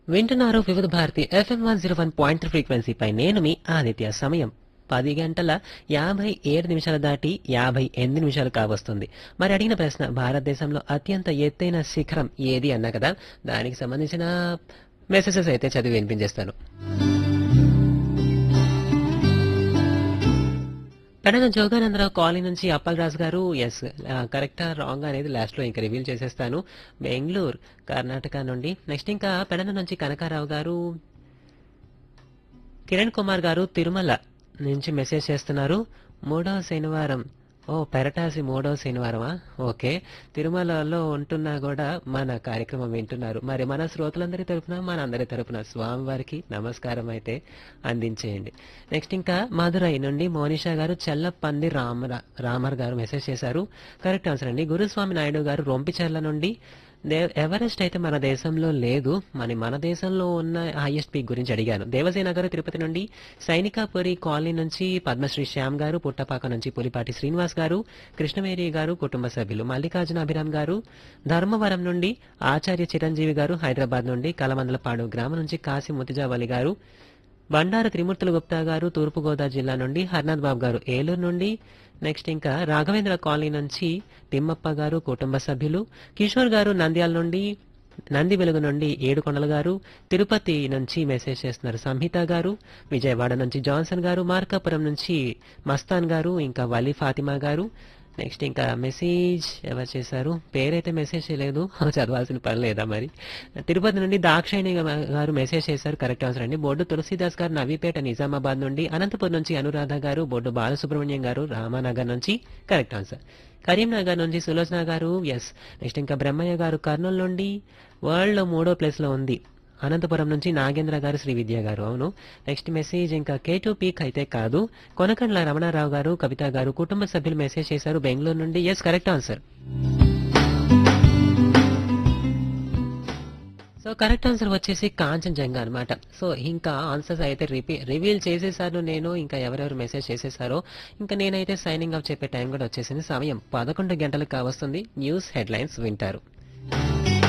వింటున్నారు Vividh Bharati FM one zero one point three ఫ్రీక్వెన్సీపై నేను మీ ఆదిత్య సమయం పది గంటల యాభై ఏడు నిమిషాలు దాటి యాభై ఎనిమిది నిమిషాలు కావస్తుంది మరి అడిగిన ప్రశ్న భారతదేశంలో అత్యంత ఎత్తైన శిఖరం ఏది అన్నా కదా దానికి సంబంధించిన మెసేజెస్ అయితే చదివి వినిపించేస్తాను పెడన జోగానందరావు కాలనీ నుంచి అప్పల్ రాజు గారు ఎస్ కరెక్టా రాంగ్ అనేది లాస్ట్ లో ఇంకా రివీల్ చేసేస్తాను బెంగళూరు కర్ణాటక నుండి నెక్స్ట్ ఇంకా పెడన నుంచి కనకారావు గారు కిరణ్ కుమార్ గారు తిరుమల నుంచి మెసేజ్ చేస్తున్నారు మూడవ శనివారం ఓ పెరటాసి మూడవ శనివారమా ఓకే తిరుమలలో ఉంటున్నా కూడా మన కార్యక్రమం వింటున్నారు మరి మన శ్రోతలందరి తరపున మన అందరి తరపున స్వామివారికి నమస్కారం అయితే అందించేయండి నెక్స్ట్ ఇంకా మధురై నుండి మోనిషా గారు చెల్లపంది రామ రామర్ గారు మెసేజ్ చేశారు కరెక్ట్ ఆన్సర్ అండి గురుస్వామి నాయుడు గారు రొంపిచెర్ల నుండి దే- ఎవరెస్ట్ అయితే మన దేశంలో లేదు మరి మన దేశంలో ఉన్న హైయెస్ట్ పీక్ గురించి అడిగాను దేవసేన గారు తిరుపతి నుండి సైనికాపురి కాలనీ నుంచి పద్మశ్రీ శ్యామ్ గారు పుట్టపాక నుంచి పులిపాటి శ్రీనివాస్ గారు కృష్ణవేరి గారు కుటుంబ సభ్యులు మల్లికార్జున అభిరామ్ గారు ధర్మవరం నుండి ఆచార్య చిరంజీవి గారు హైదరాబాద్ నుండి కలమందలపాడు గ్రామం నుంచి కాశీ ముతిజావలి గారు బండారు త్రిమూర్తుల గుప్తా గారు తూర్పుగోదావరి జిల్లా నుండి హర్నాథ్ బాబు గారు ఏలూరు నుండి నెక్స్ట్ ఇంకా రాఘవేంద్ర కాలనీ నుంచి తిమ్మప్ప గారు కుటుంబ సభ్యులు కిషోర్ గారు నంద్యాల నుండి నంది వెలుగు నుండి ఏడుకొండల గారు తిరుపతి నుంచి మెసేజ్ చేస్తున్నారు సంహిత గారు విజయవాడ నుంచి జాన్సన్ గారు మార్కాపురం నుంచి మస్తాన్ గారు ఇంకా వలీ ఫాతిమా గారు నెక్స్ట్ ఇంకా మెసేజ్ ఎవరు చేశారు పేరైతే మెసేజ్ చేయలేదు చదవాల్సిన పని లేదా మరి తిరుపతి నుండి దాక్షాయణి గారు మెసేజ్ చేశారు కరెక్ట్ ఆన్సర్ అండి బొడ్డు తులసిదాస్ గారు నవీపేట నిజామాబాద్ నుండి అనంతపురం నుంచి అనురాధ గారు బొడ్డు బాలసుబ్రహ్మణ్యం గారు రామానగర్ నుంచి కరెక్ట్ ఆన్సర్ కరీంనగర్ నుంచి సులోచన గారు ఎస్ నెక్స్ట్ ఇంకా బ్రహ్మయ్య గారు కర్నూలు నుండి వరల్డ్ లో మూడో ప్లేస్ లో ఉంది అనంతపురం నుంచి నాగేంద్ర గారు శ్రీ విద్య గారు అవును నెక్స్ట్ మెసేజ్ ఇంకా కే టూ పీక్ అయితే కాదు కొనకండ్ల రమణారావు గారు కవిత గారు కుటుంబ సభ్యులు మెసేజ్ చేశారు బెంగళూరు నుండి yes correct answer so correct answer వచ్చేసి కాంచనజంగా అనమాట సో ఇంకా ఆన్సర్స్ అయితే రిపీ రివీల్ చేసేసాను నేను ఇంకా ఎవరెవరు మెసేజ్ చేసేసారో ఇంకా నేనైతే సైనింగ్ ఆఫ్ చెప్పే టైం కూడా వచ్చేసింది సమయం పదకొండు గంటలకు కావస్తుంది న్యూస్ హెడ్లైన్స్ వింటారు